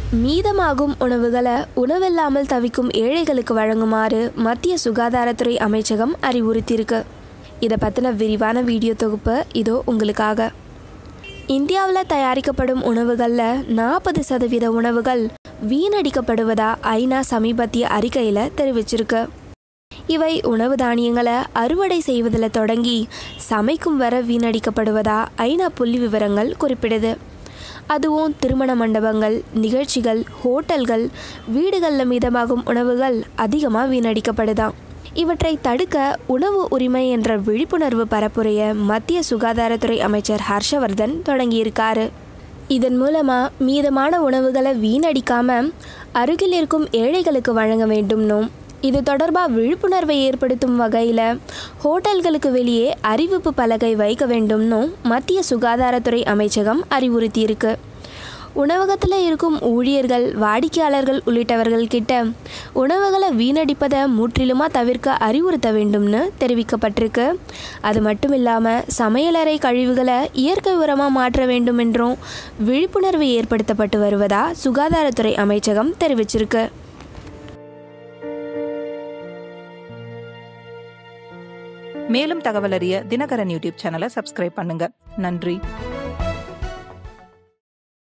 மீதமாகும் உணவுகளை உணவில்லாமல் தவிக்கும் ஏழைகளுக்கு வழங்குமாறு மத்திய சுகாதாரத்துறை அமைச்சகம் அறிவுறுத்தியிருக்கு இதை பற்றின விரிவான வீடியோ தொகுப்பு இதோ உங்களுக்காக இந்தியாவில் தயாரிக்கப்படும் உணவுகளில் நாற்பது சதவீத உணவுகள் வீணடிக்கப்படுவதா ஐநா சமீபத்திய அறிக்கையில் தெரிவிச்சிருக்கு இவை உணவு தானியங்களை அறுவடை செய்வதில் தொடங்கி சமைக்கும் வர வீணடிக்கப்படுவதா ஐநா புள்ளி விவரங்கள் குறிப்பிடுது அதுவும் திருமண மண்டபங்கள் நிகழ்ச்சிகள் ஹோட்டல்கள் வீடுகளில் மீதமாகும் உணவுகள் அதிகமாக வீணடிக்கப்படுதாம் இவற்றை தடுக்க உணவு உரிமை என்ற விழிப்புணர்வு பரப்புரைய மத்திய சுகாதாரத்துறை அமைச்சர் ஹர்ஷவர்தன் தொடங்கியிருக்காரு இதன் மூலமாக மீதமான உணவுகளை வீணடிக்காம அருகில் இருக்கும் ஏழைகளுக்கு வழங்க வேண்டும்னும் இது தொடர்பாக விழிப்புணர்வை ஏற்படுத்தும் வகையில் ஹோட்டல்களுக்கு வெளியே அறிவிப்பு பலகை வைக்க வேண்டும்னும் மத்திய சுகாதாரத்துறை அமைச்சகம் அறிவுறுத்தியிருக்கு உணவகத்தில் இருக்கும் ஊழியர்கள் வாடிக்கையாளர்கள் உள்ளிட்டவர்கள் கிட்ட உணவுகளை வீணடிப்பதை முற்றிலுமாக தவிர்க்க அறிவுறுத்த வேண்டும்னு தெரிவிக்கப்பட்டிருக்கு அது மட்டும் இல்லாமல் சமையலறை கழிவுகளை இயற்கை உரமாக மாற்ற வேண்டும் என்றும் விழிப்புணர்வு ஏற்படுத்தப்பட்டு வருவதா சுகாதாரத்துறை அமைச்சகம் தெரிவிச்சிருக்கு மேலும் தகவல் அறிய தினகரன் யூடியூப் சேனலை சப்ஸ்கிரைப் பண்ணுங்க நன்றி